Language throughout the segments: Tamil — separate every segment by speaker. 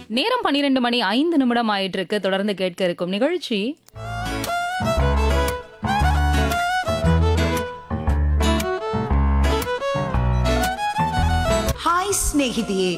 Speaker 1: நேரம் பன்னிரெண்டு மணி ஐந்து நிமிடம் ஆயிட்டு இருக்கு தொடர்ந்து கேட்க இருக்கும் நிகழ்ச்சி
Speaker 2: ಹಾಯ್ ಸ್ನೇಹಿತೆಯೇ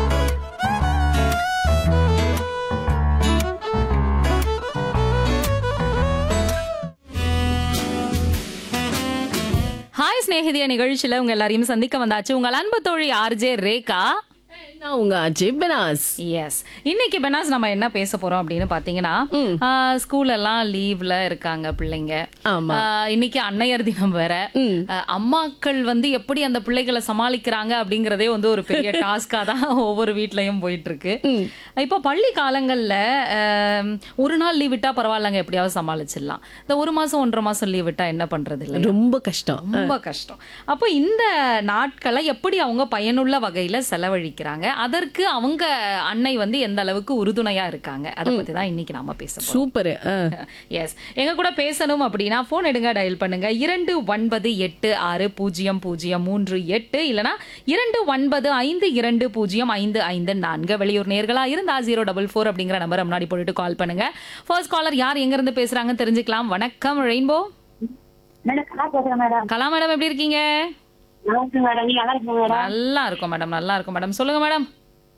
Speaker 1: ஹாய் சிநேகிதிய நிகழ்ச்சியில உங்க எல்லாரையும் சந்திக்க வந்தாச்சு உங்கள் அன்பு தோழி ஆர்ஜே ரேகா
Speaker 3: நான் உங்க அஜய் பெனாஸ்
Speaker 1: எஸ் இன்னைக்கு பெனாஸ் நம்ம என்ன பேச போறோம் அப்படின்னு பாத்தீங்கன்னா ஸ்கூல் எல்லாம் லீவ்ல இருக்காங்க பிள்ளைங்க
Speaker 3: ஆமா.
Speaker 1: ஆஹ் இன்னைக்கு அன்னையர் தினம் வேற ஆஹ் அம்மாக்கள் வந்து எப்படி அந்த பிள்ளைகளை சமாளிக்கிறாங்க அப்படிங்கறதே வந்து ஒரு பெரிய டாஸ்கா தான் ஒவ்வொரு வீட்லயும் போயிட்டு இருக்கு இப்போ பள்ளி காலங்கள்ல ஆஹ் ஒரு நாள் லீவ் விட்டா பரவாயில்லங்க எப்படியாவது சமாளிச்சிடலாம் இந்த ஒரு மாசம் ஒன்றரை மாசம் லீவ் விட்டா என்ன பண்றது இல்லை
Speaker 3: ரொம்ப கஷ்டம்
Speaker 1: ரொம்ப கஷ்டம் அப்போ இந்த நாட்களை எப்படி அவங்க பயனுள்ள வகையில செலவழிக்கிறாங்க அதற்கு அவங்க அன்னை வந்து எந்த அளவுக்கு உறுதுணையா இருக்காங்க அதை பத்தி தான் இன்னைக்கு நாம பேச போறோம்
Speaker 3: சூப்பர்
Speaker 1: எஸ் எங்க கூட பேசணும் அப்படின்னா போன் எடுங்க டயல் பண்ணுங்க இரண்டு ஒன்பது எட்டு ஆறு பூஜ்ஜியம் பூஜ்ஜியம் மூன்று எட்டு இல்லனா இரண்டு ஒன்பது ஐந்து இரண்டு பூஜ்ஜியம் ஐந்து ஐந்து நான்கு வெளியூர் நேர்களா இருந்தா ஜீரோ டபுள் ஃபோர் அப்படிங்கிற நம்பரை முன்னாடி போட்டுட்டு கால் பண்ணுங்க ஃபர்ஸ்ட் காலர் யார் எங்க இருந்து பேசுறாங்கன்னு தெரிஞ்சுக்கலாம் வணக்கம் ரெயின்போ
Speaker 4: மேடம் நல்லா பேசுறேன் மேடம்
Speaker 1: கலா மேடம் எப்படி இருக்கீங்க
Speaker 4: நல்லா இருக்கு மேடம் நீங்க நல்லா இருக்கீங்க மேடம்
Speaker 1: நல்லா இருக்கும் மேடம் நல்லா இருக்கும் மேடம் சொல்லுங்க மேடம்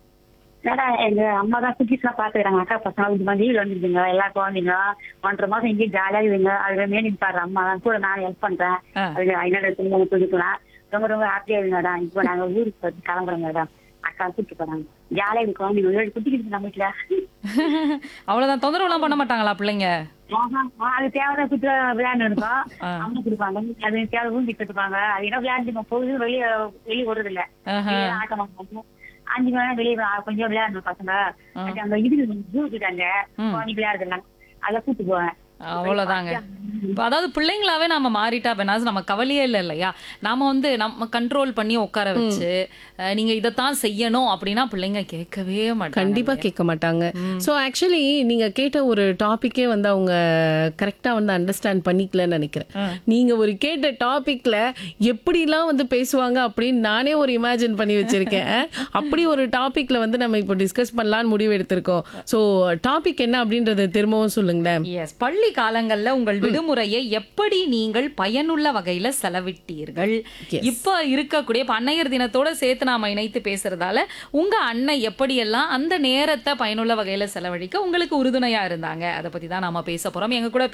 Speaker 4: மேடம் எங்க அம்மா தான் குட்டிஸ் எல்லாம் பாத்துக்கிறாங்க அக்கா பசங்க இது மாதிரி லீவ் வந்துருக்குங்க எல்லா குழந்தைங்க ஒன்றரை மாசம் இங்கே ஜாலியா இருக்குங்க அதுல மேனி பாரு அம்மா தான் கூட நான் ஹெல்ப் பண்றேன்
Speaker 1: ஆ.
Speaker 4: அதுல ஐநூறு துணிகளை கொடுக்கலாம் ரொம்ப ரொம்ப ஹாப்பியா இருக்கு மேடம் இப்போ நாங்க ஊருக்கு போய் கிளம்புறோம் மேடம் அக்கா கூட்டிட்டு போறாங்க ஜாலியா இருக்கு குழந்தைங்க ஏழு குட்டிக்கிட்டு நம்ம வீட்டுல
Speaker 1: அவ்வளவுதான் தொந்தரவு எல்லாம் பண்ண மாட்டாங்களா பிள்ளைங்க
Speaker 4: ஆஹா, அது தேவையான குட்டி விளையாண்டு இருக்கோம்
Speaker 1: ஆ.
Speaker 4: அம்மா கொடுப்பாங்க அது தேவை ஊந்தி கட்டுப்பாங்க அது என்ன விளையாண்டு போகுது வெளியே வெளியே விடுறது இல்ல
Speaker 1: ஆஹா.
Speaker 4: வெளியே ஆட்டம் ஆடுவாங்க. அஞ்சு மணி நேரம் வெளியே வா- கொஞ்சம் விளையாடணும் பசங்க அது அங்க இது ஜூ கிட்டாங்க குழந்தைங்க விளையாடுறாங்க அதை கூட்டு போவேன்
Speaker 1: அவ்வளவுதாங்க இப்ப அதாவது பிள்ளைங்களாவே நாம மாறிட்டா வேணாஸ் நம்ம கவலையே இல்லை இல்லையா நாம வந்து நம்ம கண்ட்ரோல் பண்ணி உட்கார வச்சு அஹ், நீங்க இதைத்தான் செய்யணும் அப்படின்னா பிள்ளைங்க கேட்கவே மாட்டாங்க
Speaker 3: கண்டிப்பா கேட்க மாட்டாங்க சோ ஆக்சுவலி நீங்க கேட்ட ஒரு டாபிக்கே வந்து அவங்க கரெக்டா வந்து அண்டர்ஸ்டாண்ட் பண்ணிக்கலன்னு நினைக்கிறேன் நீங்க ஒரு கேட்ட டாபிக்ல எப்படிலாம் வந்து பேசுவாங்க அப்படின்னு நானே ஒரு இமேஜின் பண்ணி வச்சிருக்கேன் அப்படி ஒரு டாபிக்ல வந்து நம்ம இப்போ டிஸ்கஸ் பண்ணலாம்னு முடிவு எடுத்திருக்கோம் சோ டாபிக் என்ன அப்படின்றத திரும்பவும் சொல்லுங்களேன்
Speaker 1: எஸ் பள்ளி காலங்கள்ல உங்கள் விடுமுறையை எப்படி நீங்கள் பயனுள்ள வகையில செலவிட்டீர்கள் இப்ப இருக்கக்கூடிய இப்ப அன்னையர் தினத்தோட சேர்த்து நாம இணைத்து பேசுறதால உங்க அன்னை எப்படியெல்லாம் அந்த நேரத்தை பயனுள்ள வகையில செலவழிக்க உங்களுக்கு உறுதுணையா இருந்தாங்க அதை பத்தி தான் நாம பேச போறோம் எங்க கூட